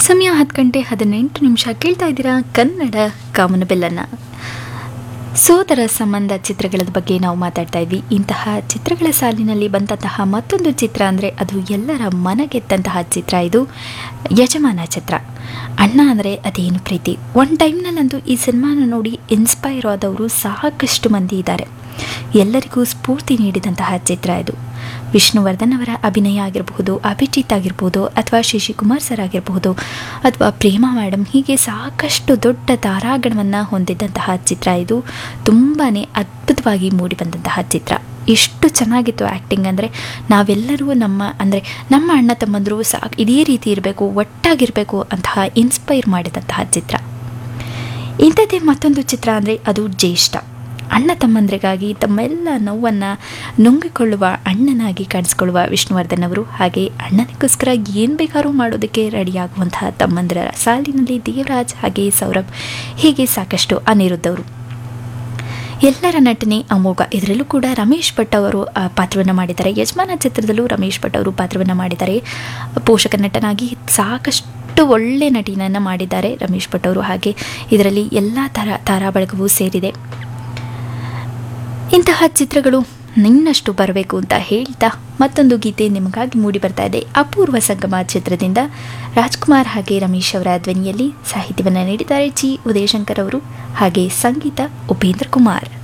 ಸಮಯ ಹತ್ತು ಗಂಟೆ ಹದಿನೆಂಟು ನಿಮಿಷ ಕೇಳ್ತಾ ಇದ್ದೀರಾ ಕನ್ನಡ ಕಾಮನಬೆಲ್ಲನ್ನು ಸೋದರ ಸಂಬಂಧ ಚಿತ್ರಗಳ ಬಗ್ಗೆ ನಾವು ಮಾತಾಡ್ತಾ ಇದ್ವಿ ಇಂತಹ ಚಿತ್ರಗಳ ಸಾಲಿನಲ್ಲಿ ಬಂದಂತಹ ಮತ್ತೊಂದು ಚಿತ್ರ ಅಂದರೆ ಅದು ಎಲ್ಲರ ಮನಗೆದ್ದಂತಹ ಚಿತ್ರ ಇದು ಯಜಮಾನ ಚಿತ್ರ ಅಣ್ಣ ಅಂದರೆ ಅದೇನು ಪ್ರೀತಿ ಒನ್ ಟೈಮ್ನಲ್ಲಂತೂ ಈ ಸಿನಿಮಾನ ನೋಡಿ ಇನ್ಸ್ಪೈರ್ ಆದವರು ಸಾಕಷ್ಟು ಮಂದಿ ಇದ್ದಾರೆ ಎಲ್ಲರಿಗೂ ಸ್ಫೂರ್ತಿ ನೀಡಿದಂತಹ ಚಿತ್ರ ಇದು ವಿಷ್ಣುವರ್ಧನ್ ಅವರ ಅಭಿನಯ ಆಗಿರಬಹುದು ಅಭಿಜಿತ್ ಆಗಿರ್ಬೋದು ಅಥವಾ ಶಶಿಕುಮಾರ್ ಸರ್ ಆಗಿರಬಹುದು ಅಥವಾ ಪ್ರೇಮಾ ಮೇಡಮ್ ಹೀಗೆ ಸಾಕಷ್ಟು ದೊಡ್ಡ ತಾರಾಗಣವನ್ನು ಹೊಂದಿದ್ದಂತಹ ಚಿತ್ರ ಇದು ತುಂಬಾ ಅದ್ಭುತವಾಗಿ ಮೂಡಿಬಂದಂತಹ ಚಿತ್ರ ಎಷ್ಟು ಚೆನ್ನಾಗಿತ್ತು ಆ್ಯಕ್ಟಿಂಗ್ ಅಂದರೆ ನಾವೆಲ್ಲರೂ ನಮ್ಮ ಅಂದರೆ ನಮ್ಮ ಅಣ್ಣ ತಮ್ಮಂದರು ಸಾ ಇದೇ ರೀತಿ ಇರಬೇಕು ಒಟ್ಟಾಗಿರಬೇಕು ಅಂತಹ ಇನ್ಸ್ಪೈರ್ ಮಾಡಿದಂತಹ ಚಿತ್ರ ಇಂಥದ್ದೇ ಮತ್ತೊಂದು ಚಿತ್ರ ಅಂದರೆ ಅದು ಜ್ಯೇಷ್ಠ ಅಣ್ಣ ತಮ್ಮಂದ್ರಿಗಾಗಿ ತಮ್ಮೆಲ್ಲ ನೋವನ್ನು ನುಂಗಿಕೊಳ್ಳುವ ಅಣ್ಣನಾಗಿ ಕಾಣಿಸ್ಕೊಳ್ಳುವ ವಿಷ್ಣುವರ್ಧನ್ ಅವರು ಹಾಗೆ ಅಣ್ಣನಿಗೋಸ್ಕರ ಏನು ಬೇಕಾದ್ರೂ ಮಾಡೋದಕ್ಕೆ ರೆಡಿಯಾಗುವಂತಹ ತಮ್ಮಂದಿರ ಸಾಲಿನಲ್ಲಿ ದೇವರಾಜ್ ಹಾಗೆ ಸೌರಭ್ ಹೀಗೆ ಸಾಕಷ್ಟು ಅನಿರುದ್ಧವರು ಎಲ್ಲರ ನಟನೆ ಅಮೋಘ ಇದರಲ್ಲೂ ಕೂಡ ರಮೇಶ್ ಭಟ್ ಅವರು ಆ ಪಾತ್ರವನ್ನು ಮಾಡಿದ್ದಾರೆ ಯಜಮಾನ ಚಿತ್ರದಲ್ಲೂ ರಮೇಶ್ ಭಟ್ ಅವರು ಪಾತ್ರವನ್ನು ಮಾಡಿದ್ದಾರೆ ಪೋಷಕ ನಟನಾಗಿ ಸಾಕಷ್ಟು ಒಳ್ಳೆ ನಟಿನನ್ನು ಮಾಡಿದ್ದಾರೆ ರಮೇಶ್ ಭಟ್ ಅವರು ಹಾಗೆ ಇದರಲ್ಲಿ ಎಲ್ಲ ಥರ ತಾರಾ ಬಳಗವೂ ಸೇರಿದೆ ಇಂತಹ ಚಿತ್ರಗಳು ನಿನ್ನಷ್ಟು ಬರಬೇಕು ಅಂತ ಹೇಳ್ತಾ ಮತ್ತೊಂದು ಗೀತೆ ನಿಮಗಾಗಿ ಮೂಡಿ ಬರ್ತಾ ಇದೆ ಅಪೂರ್ವ ಸಂಗಮ ಚಿತ್ರದಿಂದ ರಾಜ್ಕುಮಾರ್ ಹಾಗೆ ರಮೇಶ್ ಅವರ ಧ್ವನಿಯಲ್ಲಿ ಸಾಹಿತ್ಯವನ್ನು ನೀಡಿದ್ದಾರೆ ಜಿ ಉದಯಶಂಕರ್ ಅವರು ಹಾಗೆ ಸಂಗೀತ ಉಪೇಂದ್ರ ಕುಮಾರ್